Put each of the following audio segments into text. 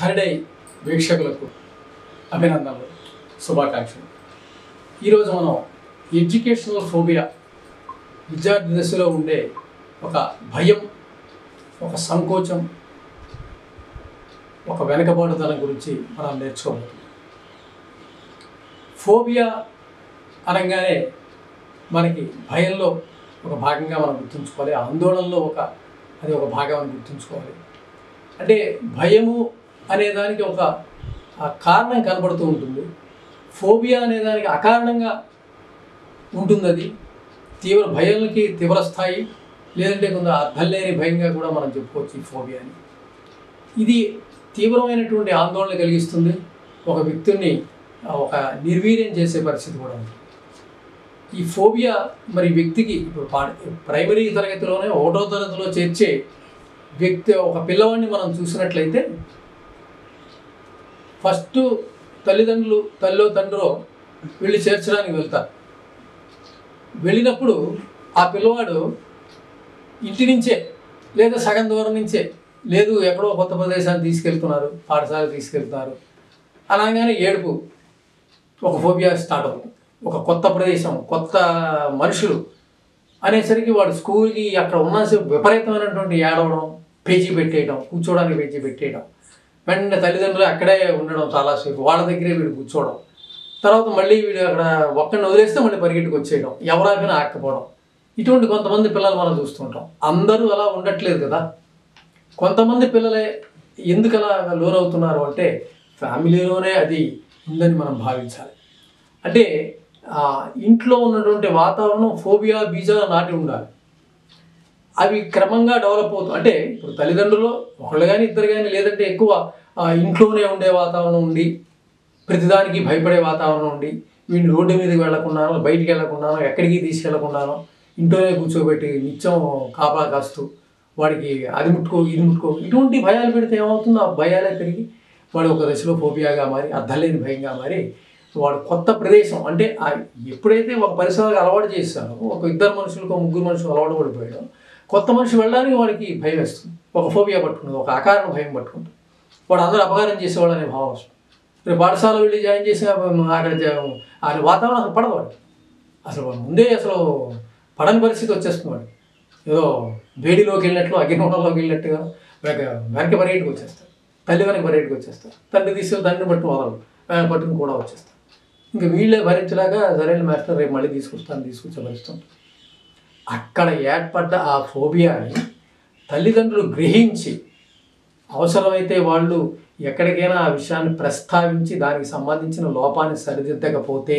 Saturday వీక్షకులకు అభినందనలు శుభాకాంక్షలు ఈరోజు మనం ఎడ్యుకేషనల్ ఫోబియా విద్యార్థి దశలో ఉండే ఒక భయం ఒక సంకోచం ఒక వెనకబాటుదనం గురించి మనం నేర్చుకోబోతున్నాం ఫోబియా అనగానే మనకి భయంలో ఒక భాగంగా మనం గుర్తుంచుకోవాలి ఆందోళనలో ఒక అది ఒక భాగం అని గుర్తుంచుకోవాలి అంటే భయము అనే దానికి ఒక ఆ కారణం కనబడుతూ ఉంటుంది ఫోబియా అనే దానికి అకారణంగా ఉంటుంది అది తీవ్ర భయాలకి తీవ్ర స్థాయి లేదంటే కొంత అర్థం లేని భయంగా కూడా మనం చెప్పుకోవచ్చు ఈ ఫోబియాని ఇది తీవ్రమైనటువంటి ఆందోళన కలిగిస్తుంది ఒక వ్యక్తిని ఆ, ఒక నిర్వీర్యం చేసే పరిస్థితి కూడా ఉంది ఈ ఫోబియా మరి వ్యక్తికి ఇప్పుడు పా- ప్రైమరీ తరగతిలోనే ఒకటో తరగతిలో చేర్చే వ్యక్తి ఒక పిల్లవాడిని మనం చూసినట్లయితే ఫస్ట్ తల్లిదండ్రులు తల్లో తండ్రో వీళ్ళు చేర్చడానికి వెళ్తారు వెళ్ళినప్పుడు ఆ పిల్లవాడు ఇంటి నుంచే లేదా సగం దూరం నుంచే లేదు ఎక్కడో కొత్త ప్రదేశాన్ని తీసుకెళ్తున్నారు పాఠశాల తీసుకెళ్తున్నారు అనగానే ఏడుపు ఒక ఫోబియా స్టార్ట్ అవుతుంది ఒక కొత్త ప్రదేశం కొత్త మనుషులు అనేసరికి వాడు స్కూల్కి అక్కడ ఉన్నసేపు విపరీతమైనటువంటి ఏడవడం పేజీ పెట్టేయడం కూర్చోవడానికి పేజీ పెట్టేయడం వెంటనే తల్లిదండ్రులు అక్కడే ఉండడం చాలాసేపు వాళ్ళ దగ్గరే వీడు కూర్చోవడం తర్వాత మళ్ళీ వీడు అక్కడ ఒక్కడిని వదిలేస్తే మళ్ళీ పరిగెట్టుకు వచ్చేయడం ఎవరైనా ఆకపోవడం ఇటువంటి కొంతమంది పిల్లలు మనం చూస్తుంటాం అందరూ అలా ఉండట్లేదు కదా కొంతమంది పిల్లలే ఎందుకు అలా లోనవుతున్నారు అంటే ఫ్యామిలీలోనే అది ఉందని మనం భావించాలి అంటే ఆ, ఇంట్లో ఉన్నటువంటి వాతావరణం ఫోబియా బీజాలు నాటి ఉండాలి అవి క్రమంగా డెవలప్ అవుతుంది అంటే ఇప్పుడు తల్లిదండ్రులు ఒకళ్ళు కానీ ఇద్దరు కానీ లేదంటే ఎక్కువ ఆ, ఇంట్లోనే ఉండే వాతావరణం ఉండి ప్రతిదానికి భయపడే వాతావరణం ఉండి వీడిని రోడ్డు మీదకి వెళ్లకుండానో బయటికి వెళ్లకుండానో ఎక్కడికి తీసుకెళ్లకుండానో ఇంట్లోనే కూర్చోబెట్టి నిత్యం కాపలా కాస్తూ వాడికి అది ముట్టుకో ఇది ముట్టుకో ఇటువంటి భయాలు పెడితే ఏమవుతుందో ఆ భయాలే పెరిగి వాడు ఒక దశలో ఫోబియాగా మారి అర్థలేని భయంగా మారి వాడు కొత్త ప్రదేశం అంటే ఆ ఎప్పుడైతే ఒక పరిసరాలకు అలవాటు చేస్తారో ఒక ఇద్దరు మనుషులకు ఒక ముగ్గురు మనుషులు అలవాటు పడిపోయాడో కొత్త మనిషి వెళ్ళడానికి వాడికి భయం వేస్తుంది ఒక ఫోబియా పట్టుకుంటుంది ఒక అకారణ భయం పట్టుకుంటుంది వాడు అందరూ అపకారం చేసేవాడు అనే భావం వస్తుంది రేపు పాఠశాల వెళ్ళి జాయిన్ చేసి అక్కడ జా- ఆ వాతావరణం అసలు పడదు వాడికి అసలు వాడు ముందే అసలు పడని పరిస్థితి వచ్చేస్తుంది వాడికి ఏదో వేడిలోకి వెళ్ళినట్లు అగ్నిహోటంలోకి వెళ్ళినట్టుగా వెనక వెనక పరిగెట్టుకు వచ్చేస్తారు తల్లి వెనక పరిగెట్టుకు వచ్చేస్తారు తండ్రి తీసుకొని తండ్రిని పట్టు వదలరు వెనక పట్టుకుని కూడా వచ్చేస్తారు ఇంకా వీళ్ళే భరించలేక సరైన మాస్టర్ రేపు మళ్ళీ తీసుకొస్తాను తీసుకొచ్చే పరిస్థితి ఉంటుంది. అక్కడ ఏర్పడ్డ ఆ ఫోబియాని తల్లిదండ్రులు గ్రహించి అవసరమైతే వాళ్ళు ఎక్కడికైనా ఆ విషయాన్ని ప్రస్తావించి దానికి సంబంధించిన లోపాన్ని సరిదిద్దకపోతే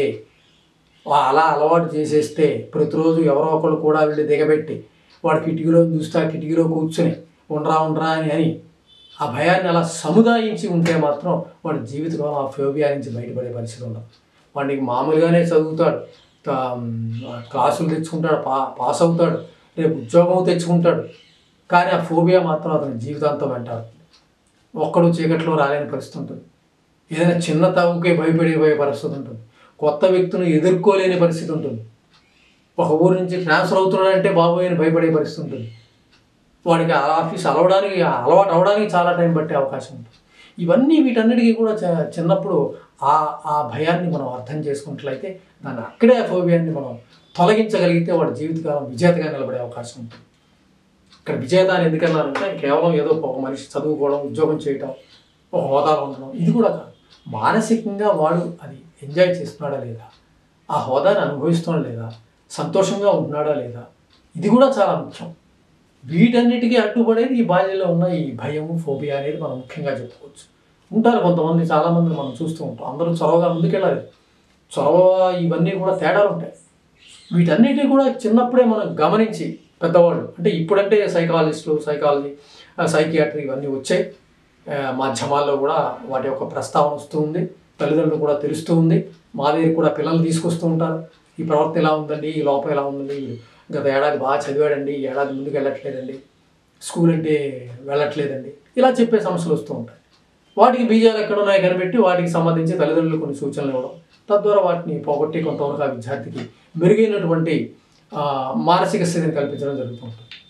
వా- అలా అలవాటు చేసేస్తే ప్రతిరోజు ఎవరో ఒకళ్ళు కూడా వెళ్ళి దిగబెట్టి వాడు కిటికీలో చూస్తా కిటికీలో కూర్చుని ఉండరా ఉండరా అని అని ఆ భయాన్ని అలా సముదాయించి ఉంటే మాత్రం వాడి జీవితంలో ఆ ఫోబియా నుంచి బయటపడే పరిస్థితి ఉండదు వాడికి మామూలుగానే చదువుతాడు తా- క్లాసులు తెచ్చుకుంటాడు పా పాస్ అవుతాడు రేపు ఉద్యోగం తెచ్చుకుంటాడు కానీ ఆ ఫోబియా మాత్రం అతని జీవితాంతం వెంటాడు ఒక్కడు చీకట్లో రాలేని పరిస్థితి ఉంటుంది ఏదైనా చిన్న తవ్వుకే భయపడిపోయే పరిస్థితి ఉంటుంది కొత్త వ్యక్తులను ఎదుర్కోలేని పరిస్థితి ఉంటుంది ఒక ఊరు నుంచి ట్రాన్స్ఫర్ అవుతున్నాడంటే బాబోయ్ అని భయపడే పరిస్థితి ఉంటుంది వాడికి ఆ ఆఫీస్ అలవడానికి అలవాటు అవడానికి చాలా టైం పట్టే అవకాశం ఉంటుంది ఇవన్నీ వీటన్నిటికీ కూడా చ- చిన్నప్పుడు ఆ ఆ భయాన్ని మనం అర్థం చేసుకున్నట్లయితే దాన్ని అక్కడే ఆ ఫోబియాన్ని మనం తొలగించగలిగితే వాడి జీవితకాలం విజేతగా నిలబడే అవకాశం ఉంటుంది ఇక్కడ విజేత అని ఎందుకన్నారంటే కేవలం ఏదో ఒక మనిషి చదువుకోవడం ఉద్యోగం చేయడం ఒక హోదాలో ఉండడం ఇది కూడా కాదు మానసికంగా వాడు అది ఎంజాయ్ చేస్తున్నాడా లేదా ఆ హోదాని అనుభవిస్తున్నాడా లేదా సంతోషంగా ఉంటున్నాడా లేదా ఇది కూడా చాలా ముఖ్యం వీటన్నిటికీ అడ్డుపడేది ఈ బాల్యంలో ఉన్న ఈ భయము ఫోబియా అనేది మనం ముఖ్యంగా చెప్పుకోవచ్చు ఉంటారు కొంతమంది చాలామంది మనం చూస్తూ ఉంటాం అందరూ చొరవగా ముందుకెళ్ళాలి చొరవ ఇవన్నీ కూడా తేడాలు ఉంటాయి వీటన్నిటిని కూడా చిన్నప్పుడే మనం గమనించి పెద్దవాళ్ళు అంటే ఇప్పుడంటే సైకాలజిస్టులు సైకాలజీ సైకియాట్రీ ఇవన్నీ వచ్చాయి ఆ, మాధ్యమాల్లో కూడా వాటి యొక్క ప్రస్తావన వస్తూ ఉంది తల్లిదండ్రులు కూడా తెలుస్తూ ఉంది మా దగ్గర కూడా పిల్లలు తీసుకొస్తూ ఉంటారు ఈ ప్రవర్తన ఎలా ఉందండి ఈ లోపం ఎలా ఉందండి వీడు గత ఏడాది బాగా చదివాడండి ఈ ఏడాది ముందుకు వెళ్ళట్లేదండి స్కూల్ అంటే వెళ్ళట్లేదండి ఇలా చెప్పే సమస్యలు వస్తూ ఉంటాయి వాటికి బీజాలు ఎక్కడ ఉన్నాయో కనిపెట్టి వాటికి సంబంధించి తల్లిదండ్రులు కొన్ని సూచనలు ఇవ్వడం తద్వారా వాటిని పోగొట్టి కొంతవరకు ఆ విద్యార్థికి మెరుగైనటువంటి ఆ, మానసిక స్థితిని కల్పించడం జరుగుతూ ఉంటుంది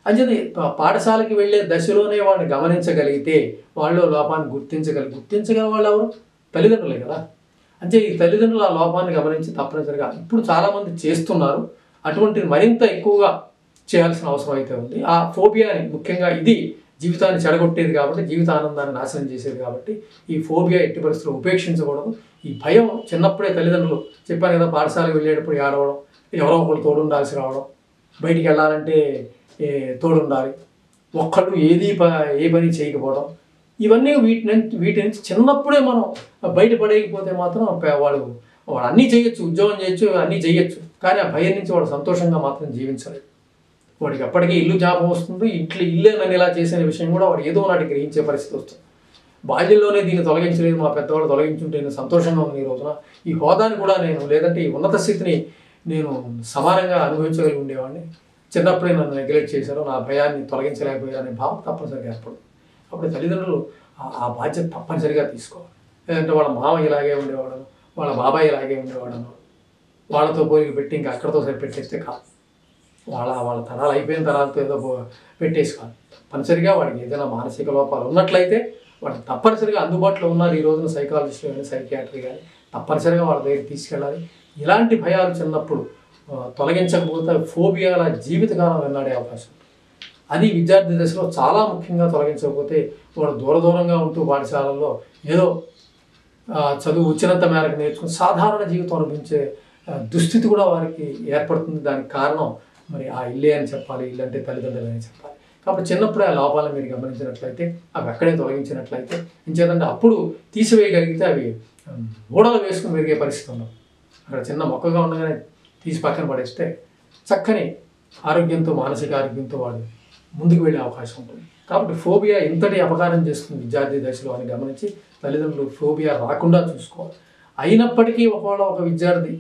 అంచేది పా- పాఠశాలకి వెళ్ళే దశలోనే వాడిని గమనించగలిగితే వాళ్ళు లోపాన్ని గుర్తించగలి గుర్తించగల వాళ్ళు ఎవరు తల్లిదండ్రులే కదా అంటే ఈ తల్లిదండ్రులు ఆ లోపాన్ని గమనించి తప్పనిసరిగా ఇప్పుడు చాలామంది చేస్తున్నారు అటువంటిది మరింత ఎక్కువగా చేయాల్సిన అవసరం అయితే ఉంది ఆ ఫోబియాని ముఖ్యంగా ఇది జీవితాన్ని చెడగొట్టేది కాబట్టి జీవిత ఆనందాన్ని నాశనం చేసేది కాబట్టి ఈ ఫోబియా ఎట్టి పరిస్థితుల్లో ఉపేక్షించకూడదు ఈ భయం చిన్నప్పుడే తల్లిదండ్రులు చెప్పాను కదా పాఠశాలకు వెళ్ళేటప్పుడు ఏడవడం ఎవరో ఒకరు తోడుండాల్సి రావడం బయటికి వెళ్ళాలంటే ఏ, తోడుండాలి ఒక్కళ్ళు ఏది ప ఏ పని చేయకపోవడం ఇవన్నీ వీటి నుంచి వీటి నుంచి చిన్నప్పుడే మనం బయటపడేయకపోతే మాత్రం పే- వాడు వాడు అన్నీ చేయొచ్చు ఉద్యోగం చేయొచ్చు అన్నీ చేయొచ్చు కానీ ఆ భయం నుంచి వాడు సంతోషంగా మాత్రం జీవించలేడు వాడికి ఎప్పటికీ ఇల్లు జ్ఞాపకం వస్తుంది ఇట్లా ఇల్లే నన్ను ఇలా చేసిన విషయం కూడా వాడు ఏదో నాటి గ్రహించే పరిస్థితి వస్తుంది బాల్యంలోనే దీన్ని తొలగించలేదు మా పెద్దవాడు తొలగించుంటే నేను సంతోషంగా ఉంది ఈ రోజున ఈ హోదాని కూడా నేను లేదంటే ఈ ఉన్నత స్థితిని నేను సమానంగా అనుభవించగలిగి ఉండేవాడిని చిన్నప్పుడే నన్ను నెగ్లెక్ట్ చేశారు నా భయాన్ని తొలగించలేకపోయారనే భావం తప్పనిసరిగా ఏర్పడు అప్పుడు తల్లిదండ్రులు ఆ- ఆ బాధ్యత తప్పనిసరిగా తీసుకోవాలి లేదంటే వాళ్ళ మామ ఇలాగే ఉండేవాడను వాళ్ళ బాబాయ్ ఇలాగే ఉండేవాడను వాళ్ళతో పోయి పెట్టి ఇంకా అక్కడతో సరిపెట్టేస్తే కాదు వాళ్ళ వాళ్ళ తరాలు అయిపోయిన తరాలతో ఏదో పో- పెట్టేసి కాదు తప్పనిసరిగా వాడికి ఏదైనా మానసిక లోపాలు ఉన్నట్లయితే వాడికి తప్పనిసరిగా అందుబాటులో ఉన్నారు ఈ రోజున సైకాలజిస్టులు కానీ సైకియాట్రీ కానీ తప్పనిసరిగా వాళ్ళ దగ్గరికి తీసుకెళ్ళాలి ఇలాంటి భయాలు చిన్నప్పుడు ఆ, తొలగించకపోతే ఫోబియాల జీవితకాలం వెన్నాడే అవకాశం ఉంది. అది విద్యార్థి దశలో చాలా ముఖ్యంగా తొలగించకపోతే వాడు దూర దూరంగా ఉంటూ పాఠశాలల్లో ఏదో ఆ, చదువు వచ్చినంత మేరకు నేర్చుకుని సాధారణ జీవితం అనిపించే ఆ, దుస్థితి కూడా వారికి ఏర్పడుతుంది దానికి కారణం మరి ఆ ఇల్లే అని చెప్పాలి ఇల్లు అంటే తల్లిదండ్రులు అని చెప్పాలి కాబట్టి చిన్నప్పుడే ఆ లోపాలను మీరు గమనించినట్లయితే అవి అక్కడే తొలగించినట్లయితే ఇంచేదంటే అప్పుడు తీసివేయగలిగితే అవి ఉమ్, ఊడలు వేసుకుని పెరిగే పరిస్థితి ఉండదు అక్కడ చిన్న మొక్కగా ఉండగానే తీసి పక్కన పడేస్తే చక్కని ఆరోగ్యంతో మానసిక ఆరోగ్యంతో వాడు ముందుకు వెళ్ళే అవకాశం ఉంటుంది కాబట్టి ఫోబియా ఎంతటి అపకారం చేస్తుంది విద్యార్థి దశలో అని గమనించి తల్లిదండ్రులు ఫోబియా రాకుండా చూసుకోవాలి అయినప్పటికీ ఒకవేళ ఒక విద్యార్థి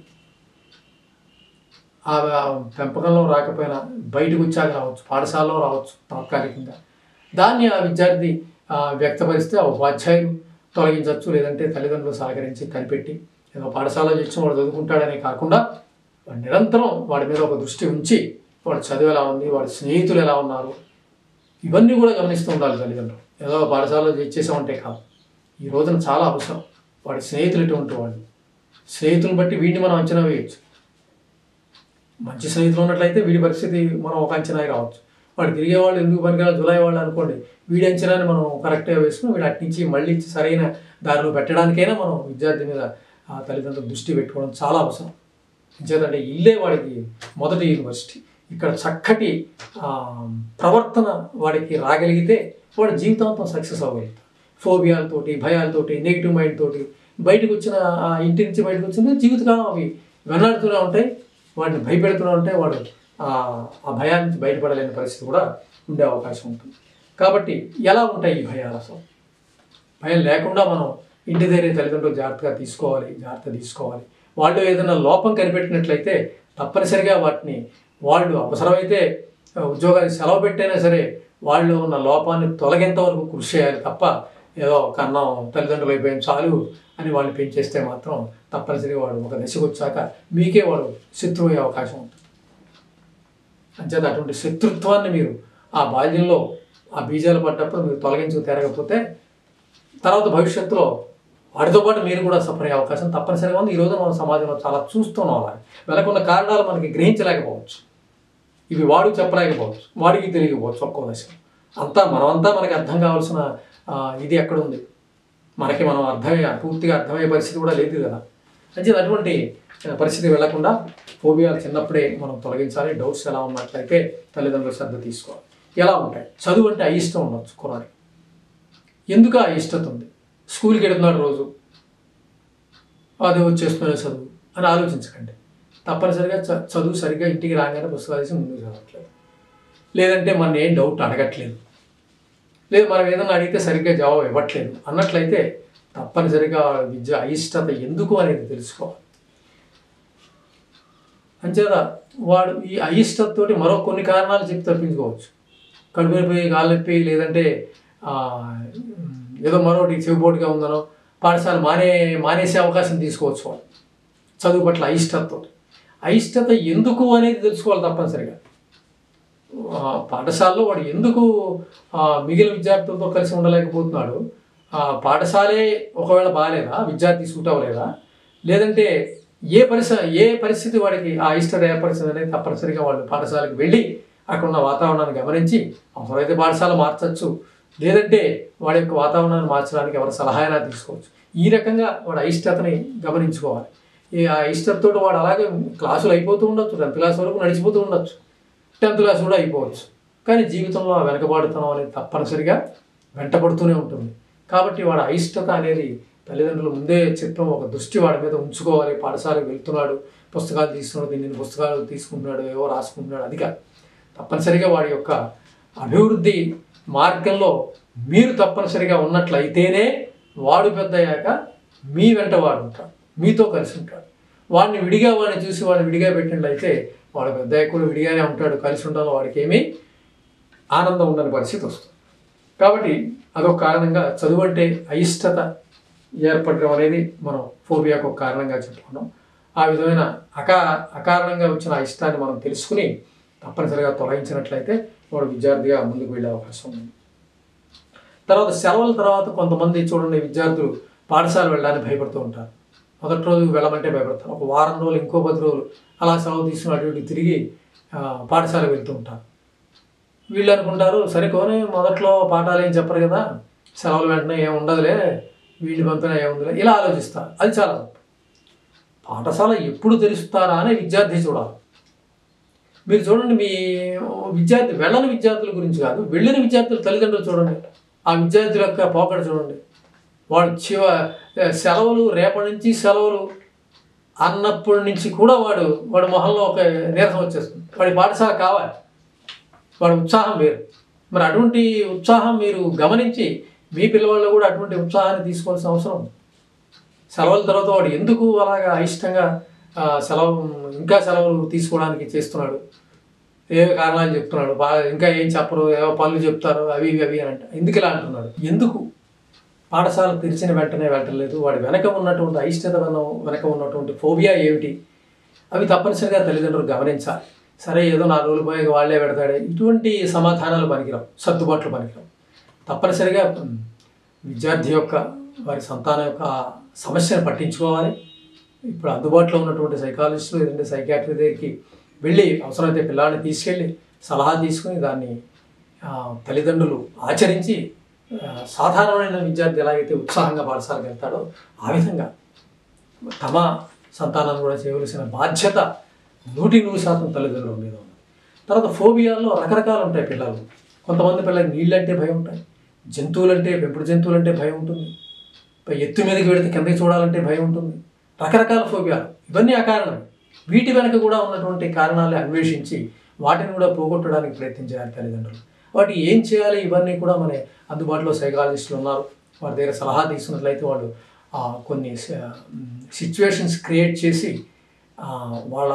ఆ పెంపకంలో రాకపోయినా బయటకు వచ్చాక రావచ్చు పాఠశాలలో రావచ్చు తాత్కాలికంగా దాన్ని ఆ విద్యార్థి ఆ, వ్యక్తపరిస్తే ఆ ఉపాధ్యాయులు తొలగించవచ్చు లేదంటే తల్లిదండ్రులు సహకరించి కనిపెట్టి ఏదో పాఠశాలలో చేసిన వాడు చదువుకుంటాడనే కాకుండా వాడు నిరంతరం వాడి మీద ఒక దృష్టి ఉంచి వాడు చదువు ఎలా ఉంది వాడి స్నేహితులు ఎలా ఉన్నారు ఇవన్నీ కూడా గమనిస్తూ ఉండాలి తల్లిదండ్రులు ఏదో పాఠశాలలో చేసేసామంటే కాదు ఈ రోజున చాలా అవసరం వాడి స్నేహితులు ఎటువంటి వాళ్ళు స్నేహితులను బట్టి వీడిని మనం అంచనా వేయచ్చు మంచి స్నేహితులు ఉన్నట్లయితే వీడి పరిస్థితి మనం ఒక అంచనా రావచ్చు వాడు తిరిగే వాళ్ళు ఎందుకు పనికిరా జులై వాళ్ళు అనుకోండి వీడి అంచనాని మనం కరెక్ట్గా వేసుకుని వీడు అట్నుంచి మళ్ళీ సరైన దారిలో పెట్టడానికైనా మనం విద్యార్థి మీద ఆ తల్లిదండ్రులు దృష్టి పెట్టుకోవడం చాలా అవసరం ఎందుకంటే ఇల్లే వాడికి మొదటి యూనివర్సిటీ ఇక్కడ చక్కటి ఆ, ప్రవర్తన వాడికి రాగలిగితే వాడు జీవితాంతం సక్సెస్ అవ్వగలుగుతాడు ఫోబియాలతోటి భయాలతోటి నెగిటివ్ మైండ్ తోటి బయటకు వచ్చిన ఆ ఇంటి నుంచి బయటకు వచ్చిన జీవితకాలం అవి వెన్నాడుతూనే ఉంటాయి వాడిని భయపెడుతూనే ఉంటాయి వాడు ఆ ఆ భయాల నుంచి బయటపడలేని పరిస్థితి కూడా ఉండే అవకాశం ఉంటుంది కాబట్టి ఎలా ఉంటాయి ఈ భయాలు అసలు భయం లేకుండా మనం ఇంటి దగ్గర తల్లిదండ్రులు జాగ్రత్తగా తీసుకోవాలి జాగ్రత్త తీసుకోవాలి వాళ్ళు ఏదైనా లోపం కనిపెట్టినట్లయితే తప్పనిసరిగా వాటిని వాళ్ళు అవసరమైతే ఆ, ఉద్యోగానికి సెలవు పెట్టైనా సరే వాళ్ళు ఉన్న లోపాన్ని తొలగేంత వరకు కృషి చేయాలి తప్ప ఏదో కన్నం తల్లిదండ్రులు అయిపోయింది చాలు అని వాళ్ళు పెంచేస్తే మాత్రం తప్పనిసరిగా వాడు ఒక దశకు వచ్చాక మీకే వాడు శత్రువు అయ్యే అవకాశం ఉంటుంది అంచేత అటువంటి శత్రుత్వాన్ని మీరు ఆ బాల్యంలో ఆ బీజాలు పడ్డప్పుడు మీరు తొలగించుకు తిరగకపోతే తర్వాత భవిష్యత్తులో వాటితో పాటు మీరు కూడా సఫర్ అయ్యే అవకాశం తప్పనిసరిగా ఉంది ఈ రోజు మనం సమాజంలో చాలా చూస్తున్నాం అలా వెనకున్న కారణాలు మనకి గ్రహించలేకపోవచ్చు ఇవి వాడు చెప్పలేకపోవచ్చు వాడికి తెలియకపోవచ్చు ఒక్కో దశ అంతా మనమంతా మనకి అర్థం కావాల్సిన ఆ, ఇది ఎక్కడ ఉంది మనకి మనం అర్థమయ్యే పూర్తిగా అర్థమయ్యే పరిస్థితి కూడా లేదు కదా అంటే అటువంటి ఆ, పరిస్థితి వెళ్లకుండా ఫోబియాలు చిన్నప్పుడే మనం తొలగించాలి డౌట్స్ ఎలా ఉన్నట్లయితే తల్లిదండ్రులు శ్రద్ధ తీసుకోవాలి ఎలా ఉంటాయి చదువు అంటే అయిష్టం ఉండొచ్చు కుర్రాడి ఎందుకు ఆ ఇష్టత ఉంది స్కూల్కి వెళ్తున్నాడు రోజు అదే వచ్చేస్తున్నా చదువు అని ఆలోచించకండి తప్పనిసరిగా చ- చదువు సరిగ్గా ఇంటికి రాగానే పుస్తకాలు తీసి ముందుకు చదవట్లేదు లేదంటే మన ఏం డౌట్ అడగట్లేదు లేదు మనం ఏదైనా అడిగితే సరిగ్గా జవాబు ఇవ్వట్లేదు అన్నట్లయితే తప్పనిసరిగా విద్య అయిష్టత ఎందుకు అనేది తెలుసుకోవాలి అంచేత వాడు ఈ అయిష్టతతోటి మరో కొన్ని కారణాలు చెప్పి తప్పించుకోవచ్చు కడుపు నొప్పి కాలు నొప్పి లేదంటే ఆ, ఏదో మరొకటి చెవిపోటుగా ఉందనో పాఠశాల మానే మానేసే అవకాశం తీసుకోవచ్చు వాడు చదువు పట్ల అయిష్టతతో అయిష్టత ఎందుకు అనేది తెలుసుకోవాలి తప్పనిసరిగా ఆ, పాఠశాలలో వాడు ఎందుకు ఆ, మిగిలిన విద్యార్థులతో కలిసి ఉండలేకపోతున్నాడు ఆ, పాఠశాలే ఒకవేళ బాగాలేదా విద్యార్థి సూట్ అవ్వలేదా లేదంటే ఏ పరిస్థితి ఏ పరిస్థితి వాడికి ఆ ఇష్టత ఏర్పరిచింది అనేది తప్పనిసరిగా వాళ్ళు పాఠశాలకు వెళ్ళి అక్కడ ఉన్న వాతావరణాన్ని గమనించి అవసరమైతే పాఠశాల మార్చచ్చు లేదంటే వాడి యొక్క వాతావరణాన్ని మార్చడానికి ఎవరి సలహా అయినా తీసుకోవచ్చు ఈ రకంగా వాడు అయిష్టతని గమనించుకోవాలి ఈ ఆ ఇష్టతతో వాడు అలాగే క్లాసులు అయిపోతూ ఉండొచ్చు టెన్త్ క్లాస్ వరకు నడిచిపోతూ ఉండొచ్చు టెన్త్ క్లాస్ కూడా అయిపోవచ్చు కానీ జీవితంలో ఆ వెనకబాటుతనం అనేది తప్పనిసరిగా వెంటపడుతూనే ఉంటుంది కాబట్టి వాడు అయిష్టత అనేది తల్లిదండ్రులు ముందే చెప్పడం ఒక దృష్టి వాడి మీద ఉంచుకోవాలి పాఠశాలకు వెళ్తున్నాడు పుస్తకాలు తీసుకున్నాడు దీన్ని పుస్తకాలు తీసుకుంటున్నాడు ఏవో రాసుకుంటున్నాడు అది కాదు తప్పనిసరిగా వాడి యొక్క అభివృద్ధి మార్గంలో మీరు తప్పనిసరిగా ఉన్నట్లయితేనే వాడు పెద్ద అయ్యాక మీ వెంట వాడు ఉంటాడు మీతో కలిసి ఉంటాడు వాడిని విడిగా వాడిని చూసి వాడిని విడిగా పెట్టినట్లయితే వాడు పెద్ద అయ్యాక కూడా విడిగానే ఉంటాడు కలిసి ఉండాలో వాడికి ఏమీ ఆనందం ఉండని పరిస్థితి వస్తుంది కాబట్టి అదొక కారణంగా చదువు అంటే అయిష్టత ఏర్పడడం అనేది మనం ఫోబియాకు ఒక కారణంగా చెప్పుకున్నాం ఆ విధమైన అకా అకారణంగా వచ్చిన ఆ ఇష్టాన్ని మనం తెలుసుకుని తప్పనిసరిగా తొలగించినట్లయితే వాడు విద్యార్థిగా ముందుకు వెళ్ళే అవకాశం ఉంది తర్వాత సెలవుల తర్వాత కొంతమంది చూడండి విద్యార్థులు పాఠశాల వెళ్ళడానికి భయపడుతూ ఉంటారు మొదటి రోజు వెళ్ళమంటే భయపడతారు ఒక వారం రోజులు ఇంకో పది రోజులు అలా సెలవు తీసుకుని అటు ఇటు తిరిగి ఆ, పాఠశాల వెళ్తూ ఉంటారు వీళ్ళు అనుకుంటారు సరికోని మొదట్లో పాఠాలు ఏం చెప్పరు కదా సెలవులు వెంటనే ఏం ఉండదులే వీళ్ళు పంపినా ఏముందిలే ఇలా ఆలోచిస్తారు అది చాలా తప్పు పాఠశాల ఎప్పుడు తెరుస్తారా అని విద్యార్థి చూడాలి మీరు చూడండి మీ విద్యార్థి వెళ్ళని విద్యార్థుల గురించి కాదు వెళ్ళిన విద్యార్థుల తల్లిదండ్రులు చూడండి ఆ విద్యార్థుల యొక్క పోకడ చూడండి వాడు చివ సెలవులు రేపటి నుంచి సెలవులు అన్నప్పటి నుంచి కూడా వాడు వాడి మొహంలో ఒక నీరసం వచ్చేస్తుంది వాడి పాఠశాల కావాలి వాడి ఉత్సాహం వేరు మరి అటువంటి ఉత్సాహం మీరు గమనించి మీ పిల్లవాళ్ళు కూడా అటువంటి ఉత్సాహాన్ని తీసుకోవాల్సిన అవసరం ఉంది సెలవుల తర్వాత వాడు ఎందుకు అలాగా అయిష్టంగా ఆ, సెలవు ఇంకా సెలవులు తీసుకోవడానికి చేస్తున్నాడు ఏ కారణాలు చెప్తున్నాడు బాగా ఇంకా ఏం చెప్పరు ఏవో పనులు చెప్తారు అవి ఇవి అవి అని అంట ఎందుకు ఇలా అంటున్నాడు ఎందుకు పాఠశాల తెరిచిన వెంటనే వెళ్ళలేదు వాడి వెనక ఉన్నటువంటి అయిష్టత వెన- వెనక ఉన్నటువంటి ఫోబియా ఏమిటి అవి తప్పనిసరిగా తల్లిదండ్రులు గమనించాలి సరే ఏదో నాలుగు రోజులు పోయాక వాళ్ళే పెడతాడే ఇటువంటి సమాధానాలు పనికిరావు సర్దుబాట్లు పనికిరావు తప్పనిసరిగా ఉమ్, విద్యార్థి యొక్క వారి సంతానం యొక్క ఆ సమస్యను పట్టించుకోవాలి ఇప్పుడు అందుబాటులో ఉన్నటువంటి సైకాలజిస్టులు లేదంటే సైకాట్రీ దగ్గరికి వెళ్ళి అవసరమైతే పిల్లాడిని తీసుకెళ్ళి సలహా తీసుకుని దాన్ని ఆ, తల్లిదండ్రులు ఆచరించి ఆ, సాధారణమైన విద్యార్థి ఎలాగైతే ఉత్సాహంగా పాఠశాలకు వెళ్తాడో ఆ విధంగా తమ సంతానాన్ని కూడా చేయవలసిన బాధ్యత నూటి నూరు శాతం తల్లిదండ్రుల మీద ఉంది తర్వాత ఫోబియాల్లో రకరకాలు ఉంటాయి పిల్లలు కొంతమంది పిల్లలకి నీళ్ళంటే భయం ఉంటాయి జంతువులంటే పెంపుడు జంతువులంటే భయం ఉంటుంది పై ఎత్తు మీదకి వెళితే కిందకి చూడాలంటే భయం ఉంటుంది రకరకాల ఫోబియాలు ఇవన్నీ అకారణం వీటి వెనక కూడా ఉన్నటువంటి కారణాలు అన్వేషించి వాటిని కూడా పోగొట్టడానికి ప్రయత్నం చేయాలి తల్లిదండ్రులు వాటి ఏం చేయాలి ఇవన్నీ కూడా మన అందుబాటులో సైకాలజిస్టులు ఉన్నారు వారి దగ్గర సలహా తీసుకున్నట్లయితే వాళ్ళు ఆ, కొన్ని సిచ్యువేషన్స్ క్రియేట్ చేసి ఆ, వాళ్ళ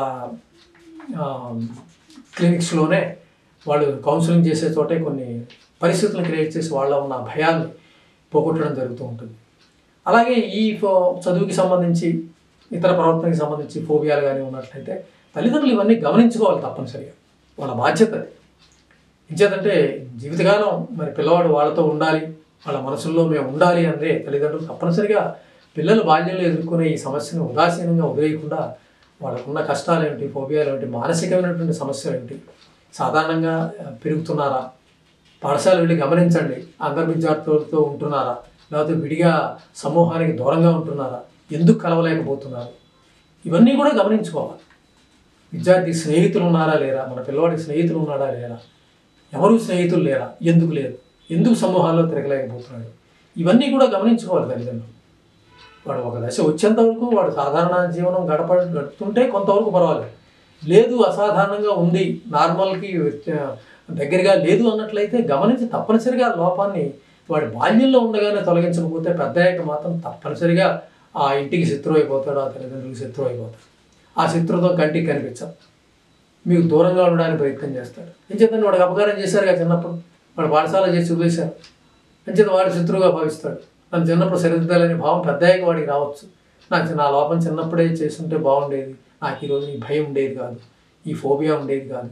క్లినిక్స్లోనే వాళ్ళు కౌన్సిలింగ్ చేసే చోటే కొన్ని పరిస్థితులను క్రియేట్ చేసి వాళ్ళ ఉన్న భయాన్ని పోగొట్టడం జరుగుతూ ఉంటుంది అలాగే ఈ ఫో- చదువుకి సంబంధించి ఇతర ప్రవర్తనకి సంబంధించి ఫోబియాలు కానీ ఉన్నట్లయితే తల్లిదండ్రులు ఇవన్నీ గమనించుకోవాలి తప్పనిసరిగా వాళ్ళ బాధ్యత అది ఇంచేతంటే జీవితకాలం మరి పిల్లవాడు వాళ్ళతో ఉండాలి వాళ్ళ మనసుల్లో మేము ఉండాలి అంటే తల్లిదండ్రులు తప్పనిసరిగా పిల్లలు బాల్యంలో ఎదుర్కొనే ఈ సమస్యను ఉదాసీనంగా వదిలేయకుండా వాళ్ళకున్న కష్టాలు ఏమిటి ఫోబియాలు ఏమిటి మానసికమైనటువంటి సమస్యలు ఏమిటి సాధారణంగా ఆ, పెరుగుతున్నారా పాఠశాల వెళ్ళి గమనించండి అందరు విద్యార్థులతో ఉంటున్నారా లేకపోతే విడిగా సమూహానికి దూరంగా ఉంటున్నారా ఎందుకు కలవలేకపోతున్నారు ఇవన్నీ కూడా గమనించుకోవాలి విద్యార్థి స్నేహితులు ఉన్నారా లేరా మన పిల్లవాడికి స్నేహితులు ఉన్నారా లేరా ఎవరు స్నేహితులు లేరా ఎందుకు లేరు ఎందుకు సమూహాల్లో తిరగలేకపోతున్నాడు ఇవన్నీ కూడా గమనించుకోవాలి తల్లిదండ్రులు వాడు ఒక దశ వచ్చేంత వరకు వాడు సాధారణ జీవనం గడప గడుపుతుంటే కొంతవరకు పర్వాలేదు లేదు అసాధారణంగా ఉంది నార్మల్కి ఆ, దగ్గరగా లేదు అన్నట్లయితే గమనించి తప్పనిసరిగా ఆ లోపాన్ని వాడి బాల్యంలో ఉండగానే తొలగించకపోతే పెద్ద అయ్యాక మాత్రం తప్పనిసరిగా ఆ ఇంటికి శత్రువు అయిపోతాడు ఆ తల్లిదండ్రులకు శత్రువు అయిపోతాడు ఆ శత్రుతో కంటికి కనిపించదు మీకు దూరంగా ఉండడానికి ప్రయత్నం చేస్తాడు ఎంచేతండి వాడికి అపకారం చేశారు కదా చిన్నప్పుడు వాడు పాఠశాల చేసి వదిలేశారు ఎంచేత వాడు శత్రువుగా భావిస్తాడు నన్ను చిన్నప్పుడు సరిదిద్దాలనే భావం పెద్ద అయ్యాక వాడికి రావచ్చు నాకు నా లోపం చిన్నప్పుడే చేస్తుంటే బాగుండేది నాకు ఈరోజు ఈ భయం ఉండేది కాదు ఈ ఫోబియా ఉండేది కాదు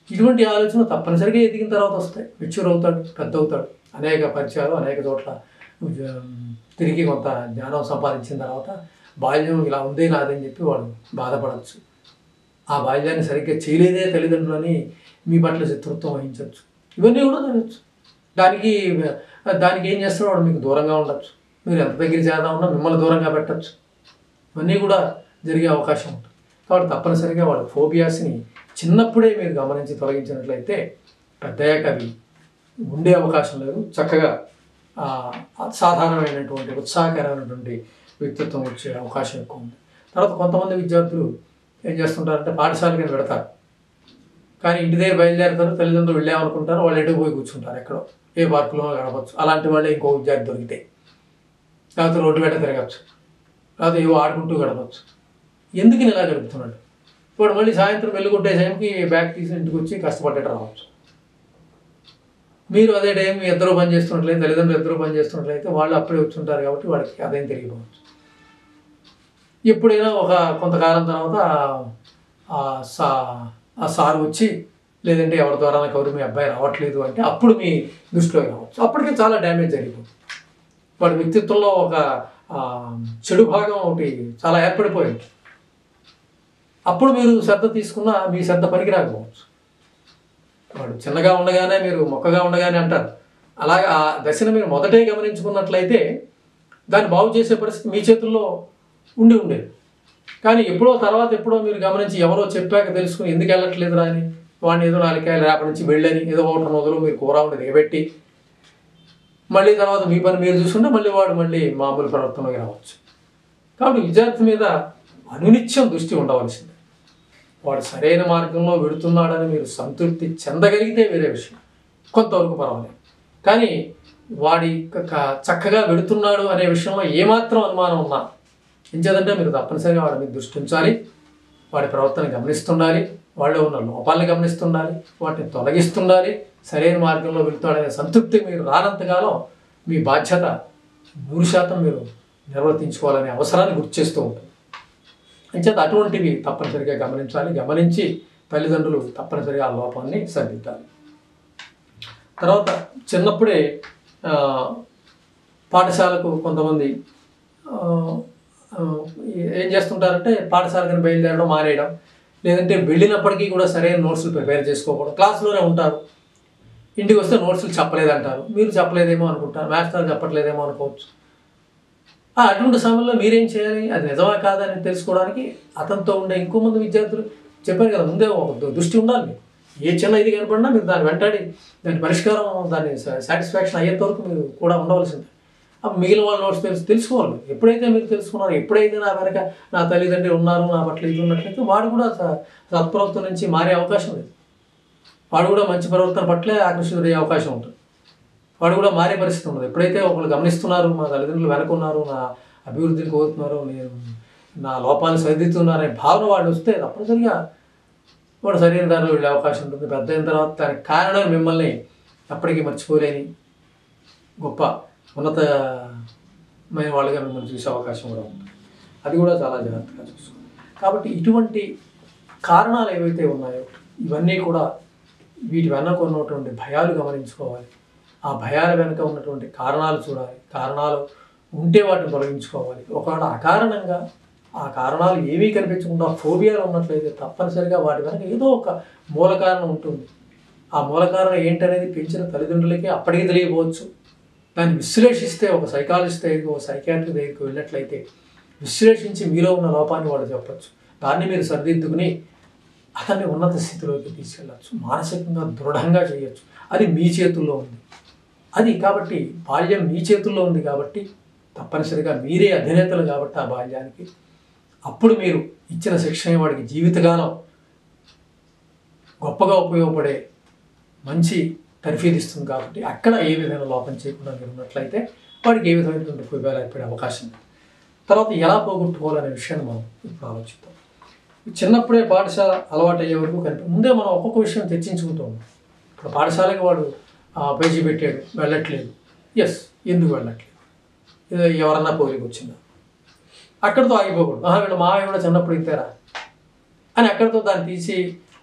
ఇటువంటి ఆలోచన తప్పనిసరిగా ఎదిగిన తర్వాత వస్తాయి మెచ్యూర్ అవుతాడు పెద్ద అవుతాడు అనేక పరిచయాలు అనేక చోట్ల ఉద్య- తిరిగి కొంత జ్ఞానం సంపాదించిన తర్వాత బాల్యం ఇలా ఉంది నాదని చెప్పి వాడు బాధపడవచ్చు ఆ బాల్యాన్ని సరిగ్గా చేయలేదే తల్లిదండ్రులని మీ పట్ల శత్రుత్వం వహించవచ్చు ఇవన్నీ కూడా జరగచ్చు దానికి దానికి ఏం చేస్తాడో వాడు మీకు దూరంగా ఉండొచ్చు మీరు ఎంత దగ్గర చేద్దాం ఉన్నా మిమ్మల్ని దూరంగా పెట్టచ్చు ఇవన్నీ కూడా జరిగే అవకాశం ఉంటుంది కాబట్టి తప్పనిసరిగా వాడు ఫోబియాస్ని చిన్నప్పుడే మీరు గమనించి తొలగించినట్లయితే పెద్దయ్యాక అవి ఉండే అవకాశం లేదు చక్కగా ఆ, సాధారణమైనటువంటి ఉత్సాహకరమైనటువంటి వ్యక్తిత్వం వచ్చే అవకాశం ఎక్కువ ఉంది తర్వాత కొంతమంది విద్యార్థులు ఏం చేస్తుంటారంటే పాఠశాలకి పెడతారు కానీ ఇంటి దగ్గర బయలుదేరుతారు తల్లిదండ్రులు వెళ్ళామనుకుంటారు వాళ్ళు ఎటు పోయి కూర్చుంటారు ఎక్కడో ఏ పార్కులో గడపచ్చు అలాంటి వాళ్ళే ఇంకో విద్యార్థి దొరికితే లేకపోతే రోడ్డు వెంట తిరగచ్చు లేకపోతే ఏవో ఆడుకుంటూ గడపచ్చు ఎందుకు ఈయన ఇలా గడుపుతున్నాడు ఇప్పుడు మళ్ళీ సాయంత్రం వెళ్ళుకుంటే టైంకి బ్యాగ్ తీసి ఇంటికి వచ్చి కష్టపడ్డట్టు రావచ్చు మీరు అదే టైం మీ ఇద్దరు పని చేస్తున్నట్లయితే తల్లిదండ్రులు ఇద్దరు పని చేస్తున్నట్లయితే వాళ్ళు అప్పుడే వచ్చుంటారు కాబట్టి వాడికి అదేం తెలియకపోవచ్చు ఎప్పుడైనా ఒక కొంతకాలం తర్వాత ఆ సా ఆ సార్ వచ్చి లేదంటే ఎవరి ద్వారా ఎవరు మీ అబ్బాయి రావట్లేదు అంటే అప్పుడు మీ దృష్టిలోకి రావచ్చు అప్పటికే చాలా డ్యామేజ్ జరిగిపోతుంది వాడి వ్యక్తిత్వంలో ఒక ఆ, చెడు భాగం ఒకటి చాలా ఏర్పడిపోయింది అప్పుడు మీరు శ్రద్ధ తీసుకున్నా మీ శ్రద్ధ పనికి రాకపోవచ్చు వాడు చిన్నగా ఉండగానే మీరు మొక్కగా ఉండగానే అంటారు అలాగే ఆ దశను మీరు మొదటే గమనించుకున్నట్లయితే దాన్ని బాగు చేసే పరిస్థితి మీ చేతుల్లో ఉండి ఉండేది కానీ ఎప్పుడో తర్వాత ఎప్పుడో మీరు గమనించి ఎవరో చెప్పాక తెలుసుకుని ఎందుకు వెళ్ళట్లేదురా అని వాడిని ఏదో నాలుకాయలు రేపటి నుంచి వెళ్ళని ఏదో ఒకటి మొదలు మీరు కూర ఉండి దిగబెట్టి మళ్ళీ తర్వాత మీ పని మీరు చూసుకుంటే మళ్ళీ వాడు మళ్ళీ మామూలు ప్రవర్తనలోకి రావచ్చు కాబట్టి విద్యార్థి మీద అనునిత్యం దృష్టి ఉండవలసింది వాడు సరైన మార్గంలో వెడుతున్నాడని మీరు సంతృప్తి చెందగలిగితే వేరే విషయం కొంతవరకు పర్వాలేదు కానీ వాడి క- క- చక్కగా వెడుతున్నాడు అనే విషయంలో ఏమాత్రం అనుమానం ఉన్నా ఎంచేదంటే మీరు తప్పనిసరిగా వాడి మీద దృష్టి ఉంచాలి వాడి ప్రవర్తన గమనిస్తుండాలి వాళ్ళు ఉన్న లోపాలను గమనిస్తుండాలి వాటిని తొలగిస్తుండాలి సరైన మార్గంలో వెళ్తాడనే సంతృప్తి మీరు రానంతకాలం మీ బాధ్యత నూరు శాతం మీరు నిర్వర్తించుకోవాలనే అవసరాన్ని గుర్తు చేస్తూ ఉంటుంది అంచేత అటువంటివి తప్పనిసరిగా గమనించాలి గమనించి తల్లిదండ్రులు తప్పనిసరిగా ఆ లోపాన్ని సరిదిద్దాలి తర్వాత చిన్నప్పుడే ఆ, పాఠశాలకు కొంతమంది ఆ, ఆ, ఏం చేస్తుంటారంటే పాఠశాలకు బయలుదేరడం మానేయడం లేదంటే వెళ్ళినప్పటికీ కూడా సరైన నోట్స్లు ప్రిపేర్ చేసుకోకపోవడం క్లాస్లోనే ఉంటారు ఇంటికి వస్తే నోట్స్లు చెప్పలేదంటారు మీరు చెప్పలేదేమో అనుకుంటారు మాస్టర్ చెప్పట్లేదేమో అనుకోవచ్చు ఆ అటువంటి సమయంలో మీరేం చేయాలి అది నిజమా కాదా అని తెలుసుకోవడానికి అతనితో ఉండే ఇంకో మంది విద్యార్థులు చెప్పారు కదా ముందే ఒక దు- దృష్టి ఉండాలి మీకు ఏ చిన్న ఇది కనపడినా మీరు దాన్ని వెంటాడి దాని పరిష్కారం దాని సాటిస్ఫాక్షన్ అయ్యేంత వరకు మీరు కూడా ఉండవలసిందే అప్పుడు మిగిలిన వాళ్ళ నోట్స్ తెలుసు తెలుసుకోవాలి ఎప్పుడైతే మీరు తెలుసుకున్నారో ఎప్పుడైతే నా వెనక నా తల్లిదండ్రులు ఉన్నారు నా పట్ల ఇది ఉన్నట్లయితే వాడు కూడా స- సత్ప్రవర్తన నుంచి మారే అవకాశం లేదు వాడు కూడా మంచి ప్రవర్తన పట్లే ఆకర్షితుడయ్యే అవకాశం ఉంటుంది వాడు కూడా మారే పరిస్థితి ఉండదు ఎప్పుడైతే ఒకళ్ళు గమనిస్తున్నారు మా తల్లిదండ్రులు వెనకున్నారు నా అభివృద్ధిని కోరుతున్నారు నేను నా లోపాలను సరిదిద్దుతున్నారనే భావన వాళ్ళు వస్తే తప్పనిసరిగా వాడు సరైన దారిలో వెళ్ళే అవకాశం ఉంటుంది పెద్ద అయిన తర్వాత దానికి కారణం మిమ్మల్ని ఎప్పటికీ మర్చిపోలేని గొప్ప ఉన్నతమైన వాళ్ళుగా మిమ్మల్ని చూసే అవకాశం కూడా ఉంటుంది అది కూడా చాలా జాగ్రత్తగా చూసుకోవాలి కాబట్టి ఇటువంటి కారణాలు ఏవైతే ఉన్నాయో ఇవన్నీ కూడా వీటి వెనక ఉన్నటువంటి భయాలు గమనించుకోవాలి ఆ భయాల వెనుక ఉన్నటువంటి కారణాలు చూడాలి కారణాలు ఉంటే వాటిని తొలగించుకోవాలి ఒకవేళ అకారణంగా ఆ కారణాలు ఏమీ కనిపించకుండా ఫోబియాలు ఉన్నట్లయితే తప్పనిసరిగా వాటి వెనక ఏదో ఒక మూల కారణం ఉంటుంది ఆ మూల కారణం ఏంటనేది పెంచిన తల్లిదండ్రులకి అప్పటికి తెలియకపోవచ్చు దాన్ని విశ్లేషిస్తే ఒక సైకాలజిస్ట్ దగ్గరికి ఒక సైకాట్రిక్ దగ్గరికి వెళ్ళినట్లయితే విశ్లేషించి మీలో ఉన్న లోపాన్ని వాళ్ళు చెప్పచ్చు దాన్ని మీరు సరిదిద్దుకుని అతన్ని ఉన్నత స్థితిలోకి తీసుకెళ్ళచ్చు మానసికంగా దృఢంగా చేయొచ్చు అది మీ చేతుల్లో ఉంది అది కాబట్టి బాల్యం మీ చేతుల్లో ఉంది కాబట్టి తప్పనిసరిగా మీరే అధినేతలు కాబట్టి ఆ బాల్యానికి అప్పుడు మీరు ఇచ్చిన శిక్షణ వాడికి జీవితకాలం గొప్పగా ఉపయోగపడే మంచి తర్ఫీదు ఇస్తుంది కాబట్టి అక్కడ ఏ విధమైన లోపం చేయకుండా మీరు ఉన్నట్లయితే వాడికి ఏ విధమైనటువంటి ఉపయోగాలు ఏర్పడే అవకాశం ఉంది తర్వాత ఎలా పోగొట్టుకోవాలనే విషయాన్ని మనం ఇప్పుడు ఆలోచిద్దాం చిన్నప్పుడే పాఠశాల అలవాటు అయ్యే వరకు కనిపి ముందే మనం ఒక్కొక్క విషయం చర్చించుకుంటూ ఉన్నాం ఇప్పుడు పాఠశాలకి వాడు ఆ, పేజీ పెట్టాడు వెళ్ళట్లేదు ఎస్ ఎందుకు వెళ్ళట్లేదు ఇది ఎవరన్నా పోలికి వచ్చిందా అక్కడితో ఆగిపోకూడదు ఆహా వీళ్ళ మావయ్య కూడా చిన్నప్పుడు ఇస్తారా అని అక్కడితో దాన్ని తీసి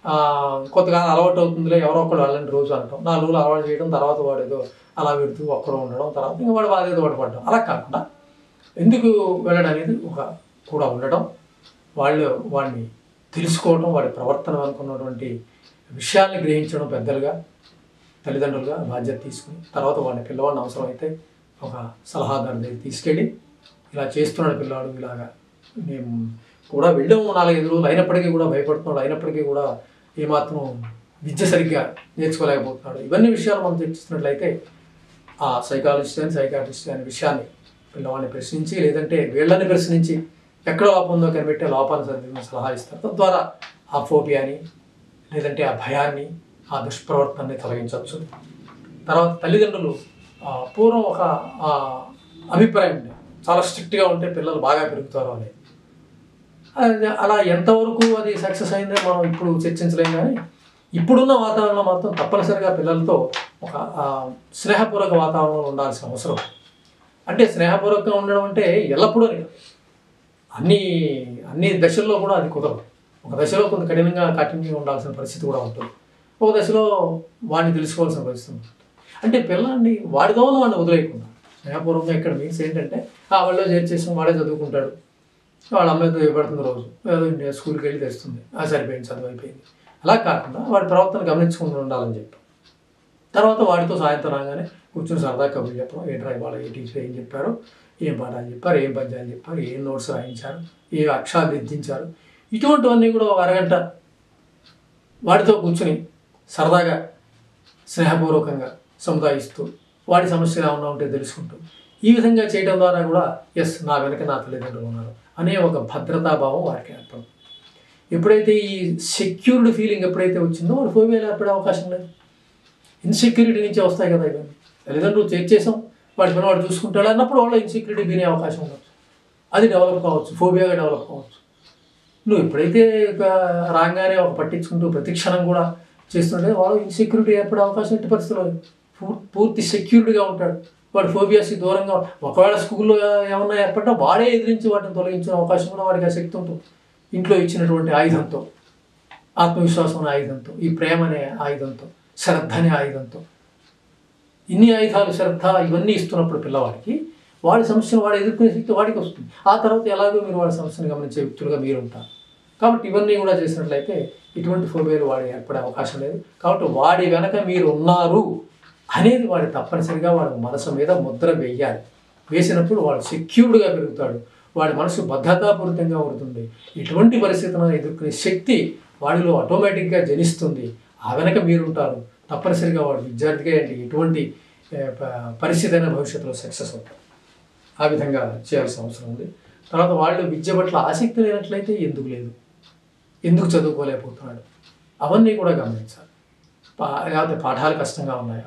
ఆ, కొత్తగా అలవాటు అవుతుందిలే ఎవరో ఒకళ్ళు వెళ్ళండి రోజు అంటాం నాలుగు రోజులు అలవాటు చేయడం తర్వాత వాడు ఏదో అలా పెడుతూ ఒక్కడో ఉండడం తర్వాత ఇంకా వాడు వాడు ఏదో ఒకటి పడడం అలా కాకుండా ఎందుకు వెళ్ళడం అనేది ఒక కూడా ఉండడం వాళ్ళు వాడిని తెలుసుకోవడం వాడి ప్రవర్తన అనుకున్నటువంటి విషయాల్ని గ్రహించడం పెద్దలుగా తల్లిదండ్రులుగా బాధ్యత తీసుకుని తర్వాత వాడిని పిల్లవాడిని అవసరమైతే ఒక సలహాదారు దగ్గర తీసుకెళ్ళి ఇలా చేస్తున్నాడు పిల్లాడు ఇలాగా మేము కూడా వెళ్ళాము నాలుగైదు రోజులు అయినప్పటికీ కూడా భయపడుతున్నాడు అయినప్పటికీ కూడా ఏమాత్రం విద్య సరిగ్గా నేర్చుకోలేకపోతున్నాడు ఇవన్నీ విషయాలు మనం చర్చిస్తున్నట్లయితే ఆ సైకాలజిస్ట్ అని సైకాట్రిస్ట్ అనే విషయాన్ని పిల్లవాడిని ప్రశ్నించి లేదంటే వీళ్ళని ప్రశ్నించి ఎక్కడ లోపం ఉందో కనిపెట్టే లోపాన్ని సరిదిద్దిన సలహా ఇస్తారు తద్వారా ఆ ఫోబియాని లేదంటే ఆ భయాన్ని ఆ దుష్ప్రవర్తనని తొలగించవచ్చు తర్వాత తల్లిదండ్రులు ఆ, పూర్వం ఒక ఆ, అభిప్రాయం ఉంది చాలా స్ట్రిక్ట్గా ఉంటే పిల్లలు బాగా పెరుగుతారు అనేది అది అలా ఎంతవరకు అది సక్సెస్ అయిందో మనం ఇప్పుడు చర్చించలేం కానీ ఇప్పుడున్న వాతావరణంలో మాత్రం తప్పనిసరిగా పిల్లలతో ఒక ఆ, స్నేహపూర్వక వాతావరణంలో ఉండాల్సిన అవసరం అంటే స్నేహపూర్వకంగా ఉండడం అంటే ఎల్లప్పుడూ అని కాదు. అన్ని అన్ని దశల్లో కూడా అది కుదరదు ఒక దశలో కొంత కఠినంగా కఠినంగా ఉండాల్సిన పరిస్థితి కూడా ఉంటుంది ఒక దశలో వాడిని తెలుసుకోవాల్సిన పరిస్థితి ఉంటుంది అంటే పిల్లాన్ని వాడితో వాడిని వదిలేయకుండా స్నేహపూర్వకంగా ఇక్కడ మీన్స్ ఏంటంటే ఆ వాళ్ళు చేర్చేసిన వాడే చదువుకుంటాడు వాళ్ళ అమ్మాయితో ఇవ్వబడుతుంది రోజు ఏదో ఇండియా స్కూల్కి వెళ్ళి తెస్తుంది ఆ సరిపోయింది చదువు అయిపోయింది అలా కాకుండా వాడి ప్రవర్తన గమనించుకుంటూ ఉండాలని చెప్పి తర్వాత వాడితో సాయంత్రం రాగానే కూర్చొని సరదా కబుర్లు చెప్పడం ఏంట్రా ఇవాళ ఏ టీచర్ ఏం చెప్పారు ఏం పాఠాలు చెప్పారు ఏం పద్యాలు చెప్పారు ఏం నోట్స్ రాయించారు ఏ అక్షరాలు దిద్దించారు ఇటువంటివన్నీ కూడా ఒక అరగంట వాడితో కూర్చుని సరదాగా స్నేహపూర్వకంగా సముదాయిస్తూ వాడి సమస్యలు ఏమన్నా ఉంటే తెలుసుకుంటూ ఈ విధంగా చేయడం ద్వారా కూడా ఎస్ నా వెనక నా తల్లిదండ్రులు ఉన్నారు అనే ఒక భద్రతాభావం వారికి ఏర్పడుతుంది ఎప్పుడైతే ఈ సెక్యూర్డ్ ఫీలింగ్ ఎప్పుడైతే వచ్చిందో వాడు ఫోబియాలు ఏర్పడే అవకాశం లేదు ఇన్సెక్యూరిటీ నుంచి వస్తాయి కదా ఇవన్నీ తల్లిదండ్రులు చేర్చేసాం వాడి పని వాడు చూసుకుంటాడు అన్నప్పుడు వాళ్ళ ఇన్సెక్యూరిటీ వినే అవకాశం ఉండొచ్చు అది డెవలప్ కావచ్చు ఫోబియాగా డెవలప్ కావచ్చు నువ్వు ఎప్పుడైతే ఇక రాగానే ఒక పట్టించుకుంటూ ప్రతి క్షణం కూడా చేస్తుంటే వాడు ఇన్సెక్యూరిటీ ఏర్పడే అవకాశం ఎట్టి పరిస్థితుల్లో లేదు. పూ- పూర్తి సెక్యూర్డ్గా ఉంటాడు వాడు ఫోబియాస్కి దూరంగా ఉంటాడు. ఒకవేళ స్కూల్లో ఏమన్నా ఏర్పడ్డా వాడే ఎదిరించి వాటిని తొలగించిన అవకాశం కూడా వాడికి ఆ శక్తి ఉంటుంది ఇంట్లో ఇచ్చినటువంటి ఆయుధంతో ఆత్మవిశ్వాసం అనే ఆయుధంతో ఈ ప్రేమ అనే ఆయుధంతో శ్రద్ధ అనే ఆయుధంతో ఇన్ని ఆయుధాలు శ్రద్ధ ఇవన్నీ ఇస్తున్నప్పుడు పిల్లవాడికి వాడి సమస్యను వాడు ఎదుర్కొనే శక్తి వాడికి వస్తుంది ఆ తర్వాత ఎలాగో మీరు వాడి సమస్యను గమనించే వ్యక్తులుగా మీరు ఉంటారు కాబట్టి ఇవన్నీ కూడా చేసినట్లయితే ఇటువంటి ఫోబియాలు వాడి ఏర్పడే అవకాశం లేదు కాబట్టి వాడి వెనక మీరు ఉన్నారు అనేది వాడి తప్పనిసరిగా వాడి మనసు మీద ముద్ర వేయాలి వేసినప్పుడు వాడు సెక్యూర్డ్గా పెరుగుతాడు వాడి మనసు భద్రతాపూరితంగా ఉంటుంది ఎటువంటి పరిస్థితులను ఎదుర్కొనే శక్తి వాడిలో ఆటోమేటిక్గా జనిస్తుంది ఆ వెనక మీరుంటారు తప్పనిసరిగా వాడు విద్యార్థిగా ఏంటి ఎటువంటి ఏ, ప- పరిస్థితి అయినా భవిష్యత్తులో సక్సెస్ అవుతారు ఆ విధంగా చేయాల్సిన అవసరం ఉంది తర్వాత వాళ్ళు విద్య పట్ల ఆసక్తి లేనట్లయితే ఎందుకు లేదు ఎందుకు చదువుకోలేకపోతున్నాడు అవన్నీ కూడా గమనించాలి పా లేకపోతే పాఠాలు కష్టంగా ఉన్నాయా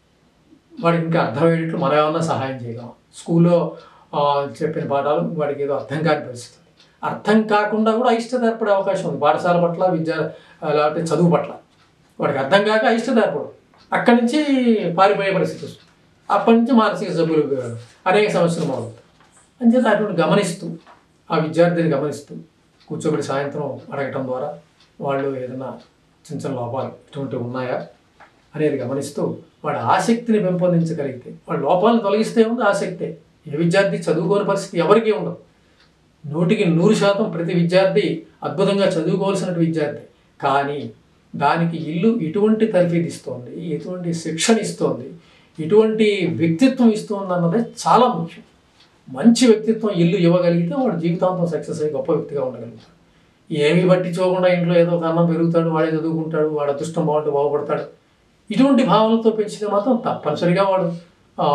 వాడికి ఇంకా అర్థమయ్యేటట్లు మనం ఏమన్నా సహాయం చేయగలం స్కూల్లో ఆ, చెప్పిన పాఠాలు వాడికి ఏదో అర్థం కాని పరిస్థితి ఉంది. అర్థం కాకుండా కూడా అయిష్టత ఏర్పడే అవకాశం ఉంది పాఠశాల పట్ల విద్య ఆ, లేకపోతే చదువు పట్ల వాడికి అర్థం కాక అయిష్టత ఏర్పడు అక్కడి నుంచి పారిపోయే పరిస్థితి వస్తుంది అప్పటి నుంచి మానసిక జబ్బులు అనేక సమస్యలు మొదలవుతాయి అంచేత అటువంటి గమనిస్తూ ఆ విద్యార్థిని గమనిస్తూ కూర్చోబెట్టి సాయంత్రం అడగటం ద్వారా వాళ్ళు ఏదైనా చిన్న చిన్న లోపాలు ఇటువంటివి ఉన్నాయా అనేది గమనిస్తూ వాడి ఆసక్తిని పెంపొందించగలిగితే వాడి లోపాలను తొలగిస్తే ఉంది ఆసక్తే ఏ విద్యార్థి చదువుకోని పరిస్థితి ఎవరికీ ఉండదు నూటికి నూరు శాతం ప్రతి విద్యార్థి అద్భుతంగా చదువుకోవాల్సిన విద్యార్థి కానీ దానికి ఇల్లు ఇటువంటి తర్ఫీదు ఇస్తోంది ఎటువంటి శిక్షణ ఇస్తోంది ఇటువంటి వ్యక్తిత్వం ఇస్తోంది అన్నదే చాలా ముఖ్యం మంచి వ్యక్తిత్వం ఇల్లు ఇవ్వగలిగితే వాడు జీవితాంతం సక్సెస్ అయ్యి గొప్ప వ్యక్తిగా ఉండగలుగుతాడు ఏమీ పట్టించుకోకుండా ఇంట్లో ఏదో ఒక అన్నం పెరుగుతాడు వాడే చదువుకుంటాడు వాడు అదృష్టం బాగుంటే బాగుపడతాడు ఇటువంటి భావనలతో పెంచితే మాత్రం తప్పనిసరిగా వాడు ఆ,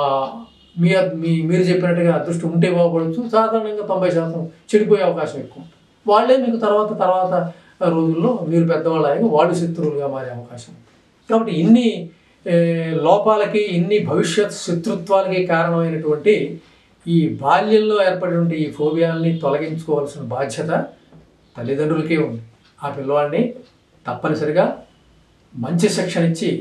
మీ మీ మీరు చెప్పినట్టుగా అదృష్టం ఉంటే బాగుపడచ్చు సాధారణంగా తొంభై శాతం చెడిపోయే అవకాశం ఎక్కువ వాళ్ళే మీకు తర్వాత తర్వాత రోజుల్లో మీరు పెద్దవాళ్ళు అయ్యాక వాళ్ళు శత్రువులుగా మారే అవకాశం ఉంది. కాబట్టి ఇన్ని ఏ, లోపాలకి ఇన్ని భవిష్యత్ శత్రుత్వాలకి కారణమైనటువంటి ఈ బాల్యంలో ఏర్పడినటువంటి ఈ ఫోబియాల్ని తొలగించుకోవాల్సిన బాధ్యత తల్లిదండ్రులకే ఉంది ఆ పిల్లవాడిని తప్పనిసరిగా మంచి శిక్షణ ఇచ్చి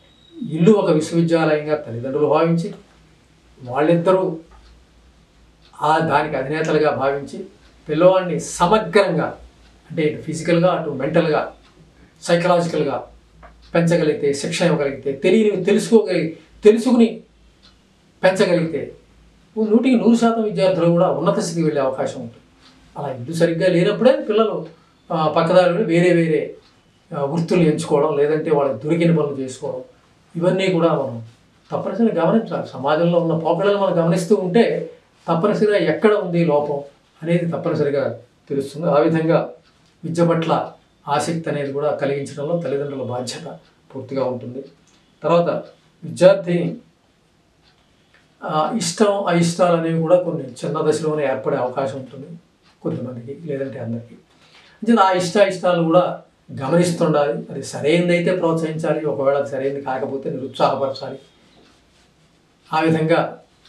ఇల్లు ఒక విశ్వవిద్యాలయంగా తల్లిదండ్రులు భావించి వాళ్ళిద్దరూ ఆ దానికి అధినేతలుగా భావించి పిల్లవాడిని సమగ్రంగా అంటే ఇటు ఫిజికల్గా అటు మెంటల్గా సైకలాజికల్గా పెంచగలిగితే శిక్షణ ఇవ్వగలిగితే తెలియని తెలుసుకోగలిగి తెలుసుకుని పెంచగలిగితే నూటికి నూరు శాతం విద్యార్థులు కూడా ఉన్నత స్థితికి వెళ్ళే అవకాశం ఉంటుంది అలా ఇల్లు సరిగ్గా లేనప్పుడే పిల్లలు ఆ, పక్కదారులు వేరే వేరే ఆ, వృత్తులు ఎంచుకోవడం లేదంటే వాళ్ళకి దొరికిన పనులు చేసుకోవడం ఇవన్నీ కూడా మనం తప్పనిసరిగా గమనించాలి సమాజంలో ఉన్న పోకడలు మనం గమనిస్తూ ఉంటే తప్పనిసరిగా ఎక్కడ ఉంది లోపం అనేది తప్పనిసరిగా తెలుస్తుంది ఆ విధంగా విద్య పట్ల ఆసక్తి అనేది కూడా కలిగించడంలో తల్లిదండ్రుల బాధ్యత పూర్తిగా ఉంటుంది తర్వాత విద్యార్థి ఆ, ఇష్టం అయిష్టాలు అనేవి కూడా కొన్ని చిన్న దశలోనే ఏర్పడే అవకాశం ఉంటుంది కొంతమందికి లేదంటే అందరికీ అంటే ఆ ఇష్ట ఇష్టాలు కూడా గమనిస్తుండాలి అది సరైనది అయితే ప్రోత్సహించాలి ఒకవేళ అది సరైనది కాకపోతే నిరుత్సాహపరచాలి ఆ విధంగా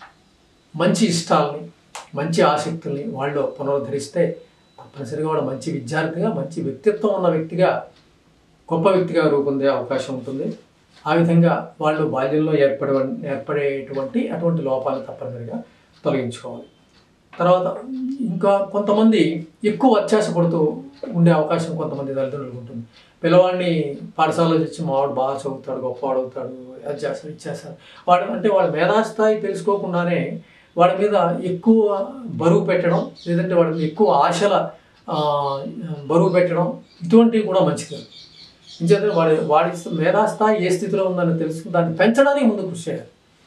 మంచి ఇష్టాలని మంచి ఆసక్తుల్ని వాళ్ళు పునరుద్ధరిస్తే తప్పనిసరిగా వాడు మంచి విద్యార్థిగా మంచి వ్యక్తిత్వం ఉన్న వ్యక్తిగా గొప్ప వ్యక్తిగా రూపొందే అవకాశం ఉంటుంది ఆ విధంగా వాళ్ళు బాల్యంలో ఏర్పడే ఏర్పడేటువంటి అటువంటి లోపాలను తప్పనిసరిగా తొలగించుకోవాలి తర్వాత ఇంకా కొంతమంది ఎక్కువ అత్యాసపడుతూ ఉండే అవకాశం కొంతమంది తల్లిదండ్రులకు ఉంటుంది పిల్లవాడిని పాఠశాలలో తెచ్చి మావాడు బాగా చదువుతాడు గొప్పవాడు అవుతాడు అది చేస్తాడు ఇది చేస్తాడు వాడు అంటే వాడి మేధాస్థాయి తెలుసుకోకుండానే వాడి మీద ఎక్కువ బరువు పెట్టడం లేదంటే వాడి మీద ఎక్కువ ఆశల ఆ, బరువు పెట్టడం ఇటువంటివి కూడా మంచిది కాదు. ఇంచేత వాడి వాడి మేధాస్థాయి ఏ స్థితిలో ఉందని తెలుసుకుని దాన్ని పెంచడానికి ముందు కృషి చేయాలి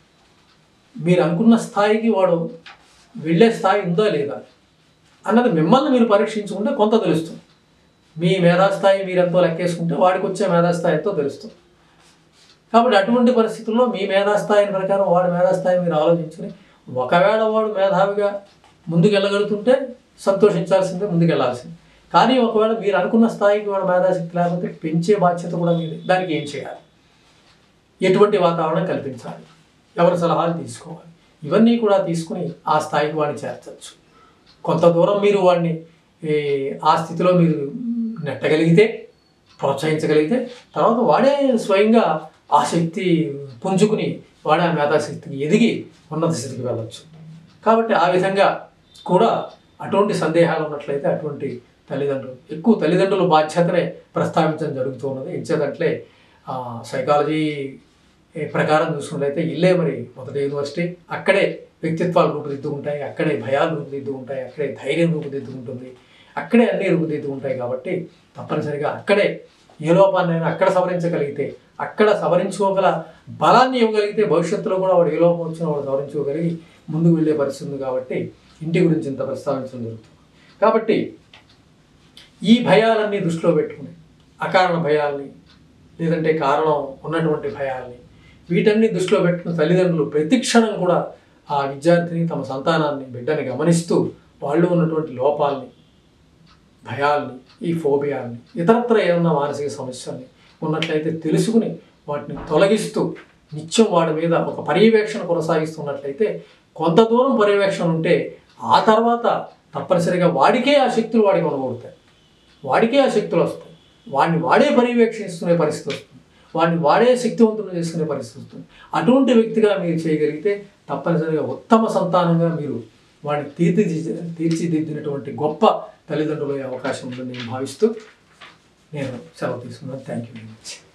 మీరు అనుకున్న స్థాయికి వాడు వెళ్ళే స్థాయి ఉందా లేదా అన్నది మిమ్మల్ని మీరు పరీక్షించుకుంటే కొంత తెలుస్తుంది మీ మేధాస్థాయి మీరు ఎంతో లెక్కేసుకుంటే వాడికి వచ్చే మేధాస్థాయి ఎంతో తెలుస్తుంది కాబట్టి అటువంటి పరిస్థితుల్లో మీ మేధాస్థాయి ప్రకారం వాడి మేధాస్థాయి మీరు ఆలోచించుకుని ఒకవేళ వాడు మేధావిగా ముందుకెళ్ళగలుగుతుంటే సంతోషించాల్సిందే ముందుకెళ్లాల్సిందే కానీ ఒకవేళ మీరు అనుకున్న స్థాయికి వాడు మేధాశక్తి లేకపోతే పెంచే బాధ్యత కూడా మీది దానికి ఏం చేయాలి ఎటువంటి వాతావరణం కల్పించాలి ఎవరి సలహాలు తీసుకోవాలి ఇవన్నీ కూడా తీసుకుని ఆ స్థాయికి వాడిని చేర్చవచ్చు కొంత దూరం మీరు వాడిని ఏ, ఆ స్థితిలో మీరు నెట్టగలిగితే ప్రోత్సహించగలిగితే తర్వాత వాడే స్వయంగా ఆ శక్తి పుంజుకుని వాడే ఆ మేధాశక్తికి ఎదిగి ఉన్నత స్థితికి వెళ్ళచ్చు కాబట్టి ఆ విధంగా కూడా అటువంటి సందేహాలు ఉన్నట్లయితే అటువంటి తల్లిదండ్రులు ఎక్కువ తల్లిదండ్రుల బాధ్యతనే ప్రస్తావించడం జరుగుతూ ఉన్నది ఇచ్చేదంట్లే సైకాలజీ ప్రకారం చూసుకున్నట్లయితే ఇల్లే మరి మొదటి యూనివర్సిటీ అక్కడే వ్యక్తిత్వాలు రూపుదిద్దుకుంటాయి అక్కడే భయాలు రూపుదిద్దుకుంటాయి అక్కడే ధైర్యం రూపుదిద్దుకుంటుంది అక్కడే అన్నీ రూపుదిద్దుకుంటాయి కాబట్టి తప్పనిసరిగా అక్కడే ఏ లోపాన్నైనా అక్కడ సవరించగలిగితే అక్కడ సవరించుకోగల బలాన్ని ఇవ్వగలిగితే భవిష్యత్తులో కూడా వాడు ఏ లోపం వచ్చినా వాడు సవరించుకోగలిగి ముందుకు వెళ్ళే పరిస్థితి ఉంది కాబట్టి ఇంటి గురించి ఇంత ప్రస్తావించడం జరుగుతుంది కాబట్టి ఈ భయాలన్నీ దృష్టిలో పెట్టుకుని అకారణ భయాల్ని లేదంటే కారణం ఉన్నటువంటి భయాల్ని వీటన్ని దృష్టిలో పెట్టుకుని తల్లిదండ్రులు ప్రతి క్షణం కూడా ఆ విద్యార్థిని తమ సంతానాన్ని బిడ్డని గమనిస్తూ వాళ్ళు ఉన్నటువంటి లోపాలని భయాల్ని ఈ ఫోబియాల్ని ఇతరత్ర ఏమన్నా మానసిక సమస్యల్ని ఉన్నట్లయితే తెలుసుకుని వాటిని తొలగిస్తూ నిత్యం వాడి మీద ఒక పర్యవేక్షణ కొనసాగిస్తున్నట్లయితే కొంత దూరం పర్యవేక్షణ ఉంటే ఆ తర్వాత తప్పనిసరిగా వాడికే ఆ శక్తులు వాడికి అనుభవుతాయి వాడికే ఆ శక్తులు వస్తాయి వాడిని వాడే పర్యవేక్షిస్తునే పరిస్థితి వస్తుంది వాడిని వాడే శక్తివంతులు చేసుకునే పరిస్థితి వస్తుంది అటువంటి వ్యక్తిగా మీరు చేయగలిగితే తప్పనిసరిగా ఉత్తమ సంతానంగా మీరు వాడిని తీర్చిది తీర్చిదిద్దినటువంటి గొప్ప తల్లిదండ్రులు అయ్యే అవకాశం ఉందని నేను భావిస్తూ నేను సెలవు తీసుకున్నాను థ్యాంక్ యూ వెరీ మచ్